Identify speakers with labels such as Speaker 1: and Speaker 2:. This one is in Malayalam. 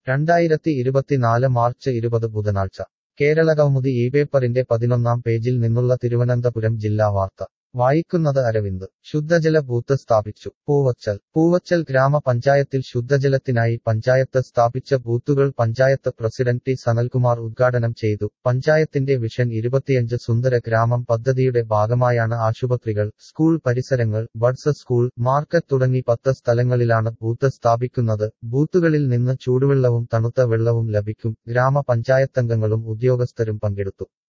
Speaker 1: രണ്ടായിരത്തി ഇരുപത്തിനാല് മാർച്ച് ഇരുപത് ബുധനാഴ്ച കേരളകൗമുദി ഈ പേപ്പറിന്റെ പതിനൊന്നാം പേജിൽ നിന്നുള്ള തിരുവനന്തപുരം ജില്ലാ വാർത്ത വായിക്കുന്നത് അരവിന്ദ് ശുദ്ധജല ബൂത്ത് സ്ഥാപിച്ചു പൂവച്ചൽ പൂവച്ചൽ ഗ്രാമപഞ്ചായത്തിൽ ശുദ്ധജലത്തിനായി പഞ്ചായത്ത് സ്ഥാപിച്ച ബൂത്തുകൾ പഞ്ചായത്ത് പ്രസിഡന്റ് ടി സനൽകുമാർ ഉദ്ഘാടനം ചെയ്തു പഞ്ചായത്തിന്റെ വിഷൻ ഇരുപത്തിയഞ്ച് സുന്ദര ഗ്രാമം പദ്ധതിയുടെ ഭാഗമായാണ് ആശുപത്രികൾ സ്കൂൾ പരിസരങ്ങൾ ബഡ്സ് സ്കൂൾ മാർക്കറ്റ് തുടങ്ങി പത്ത് സ്ഥലങ്ങളിലാണ് ബൂത്ത് സ്ഥാപിക്കുന്നത് ബൂത്തുകളിൽ നിന്ന് ചൂടുവെള്ളവും തണുത്ത വെള്ളവും ലഭിക്കും ഗ്രാമപഞ്ചായത്തംഗങ്ങളും ഉദ്യോഗസ്ഥരും പങ്കെടുത്തു